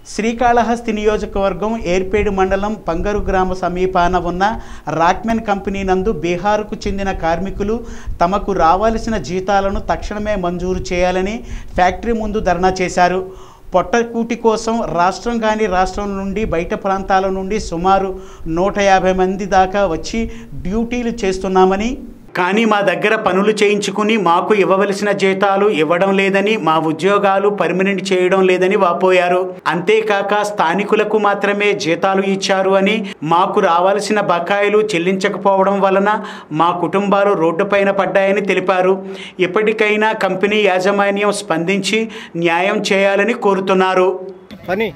శ్రీకాళహస్తి నియోజకవర్గం ఏర్పేడు మండలం పంగరు గ్రామ సమీపాన ఉన్న రాక్మెన్ కంపెనీ నందు బీహార్కు చెందిన కార్మికులు తమకు రావాల్సిన జీతాలను తక్షణమే మంజూరు చేయాలని ఫ్యాక్టరీ ముందు ధర్నా చేశారు పొట్టకూటి కోసం రాష్ట్రం కాని రాష్ట్రం నుండి బయట ప్రాంతాల నుండి సుమారు నూట యాభై మంది దాకా వచ్చి డ్యూటీలు చేస్తున్నామని కానీ మా దగ్గర పనులు చేయించుకుని మాకు ఇవ్వవలసిన జీతాలు ఇవ్వడం లేదని మా ఉద్యోగాలు పర్మనెంట్ చేయడం లేదని వాపోయారు అంతేకాక స్థానికులకు మాత్రమే జీతాలు ఇచ్చారు అని మాకు రావాల్సిన బకాయిలు చెల్లించకపోవడం వలన మా కుటుంబాలు రోడ్డుపైన పడ్డాయని తెలిపారు ఇప్పటికైనా కంపెనీ యాజమాన్యం స్పందించి న్యాయం చేయాలని కోరుతున్నారు పని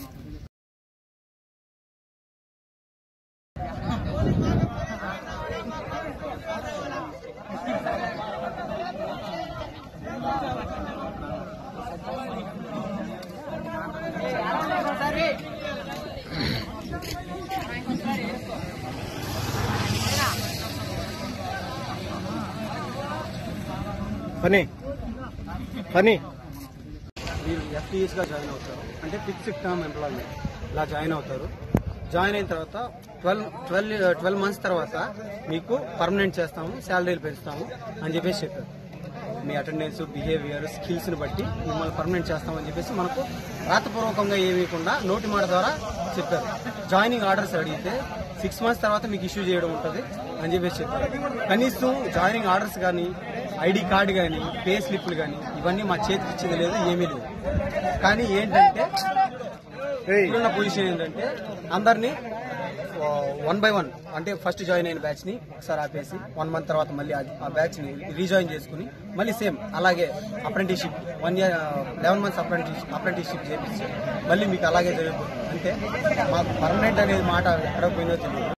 పని పని మీరు ఎఫ్టీఎస్గా జాయిన్ అవుతారు అంటే ఫిక్స్డ్ టర్మ్ ఎంప్లాయ్మెంట్ ఇలా జాయిన్ అవుతారు జాయిన్ అయిన తర్వాత ట్వెల్వ్ ట్వెల్వ్ ట్వెల్వ్ మంత్స్ తర్వాత మీకు పర్మనెంట్ చేస్తాము శాలరీలు పెంచుతాము అని చెప్పేసి చెప్పారు మీ అటెండెన్స్ బిహేవియర్ స్కిల్స్ని బట్టి మిమ్మల్ని పర్మనెంట్ చేస్తామని చెప్పేసి మనకు రాతపూర్వకంగా ఏమీయకుండా నోటి మాట ద్వారా చెప్పారు జాయినింగ్ ఆర్డర్స్ అడిగితే సిక్స్ మంత్స్ తర్వాత మీకు ఇష్యూ చేయడం ఉంటుంది అని చెప్పేసి చెప్పారు కనీసం జాయినింగ్ ఆర్డర్స్ కానీ ఐడి కార్డు కానీ పే స్లిప్లు కానీ ఇవన్నీ మా చేతికి ఇచ్చేది లేదు ఏమీ లేదు కానీ ఏంటంటే ఇప్పుడున్న పొజిషన్ ఏంటంటే అందరినీ వన్ బై వన్ అంటే ఫస్ట్ జాయిన్ అయిన బ్యాచ్ ని ఒకసారి ఆపేసి వన్ మంత్ తర్వాత మళ్ళీ ఆ- ఆ బ్యాచ్ ని రీజాయిన్ చేసుకుని మళ్ళీ సేమ్ అలాగే apprenticeship one year eleven months apprentice apprenticeship చేపించి మళ్ళీ మీకు అలాగే జరుగుతుంది అంటే మాకు పర్మనెంట్ అనేది మాట ఎక్కడ పోయిందో తెలియదు